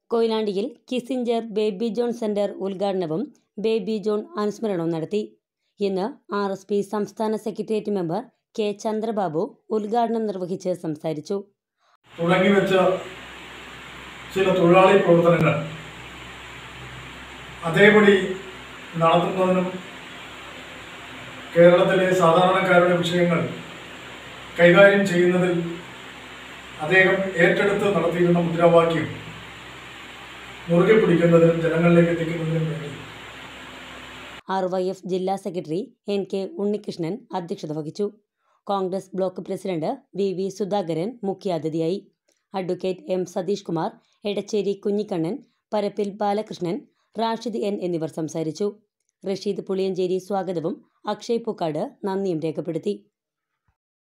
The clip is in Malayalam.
കൊയിലാണ്ടിയിൽ കിസിഞ്ചർ ബേബി ജോൺ സെന്റർ ഉദ്ഘാടനവും ബേബി ജോൺ അനുസ്മരണവും നടത്തി ഇന്ന് ആർ എസ് പി സംസ്ഥാന സെക്രട്ടേറിയറ്റ് മെമ്പർ കെ ചന്ദ്രബാബു ഉദ്ഘാടനം നിർവഹിച്ച് സംസാരിച്ചു തുടങ്ങിവെച്ച ചില തൊഴിലാളി പ്രവർത്തനങ്ങൾ അതേപടി നടത്തുന്നതിനും കേരളത്തിലെ സാധാരണക്കാരുടെ വിഷയങ്ങൾ കൈകാര്യം ചെയ്യുന്നതിൽ അദ്ദേഹം ഏറ്റെടുത്ത് നടത്തിയിരുന്ന മുദ്രാവാക്യം മുറുകെ പിടിക്കുന്നതിനും ജനങ്ങളിലേക്ക് എത്തിക്കുന്നതിനും വേണ്ടി ആർ വൈ എഫ് ജില്ലാ സെക്രട്ടറി എൻ കെ ഉണ്ണികൃഷ്ണൻ അധ്യക്ഷത വഹിച്ചു Congress block president V V Sudhakaran മുഖ്യാതിഥിയായി advocate M Satheesh Kumar Edacheri Kunhikannan Parappil Balakrishnan Rashid N എന്നിവർ സംസാരിച്ചു റഷീദ് പുളിയഞ്ചേരി സ്വാഗതവും അക്ഷയ് പൂക്കാട് നന്ദിയും രേഖപ്പെടുത്തി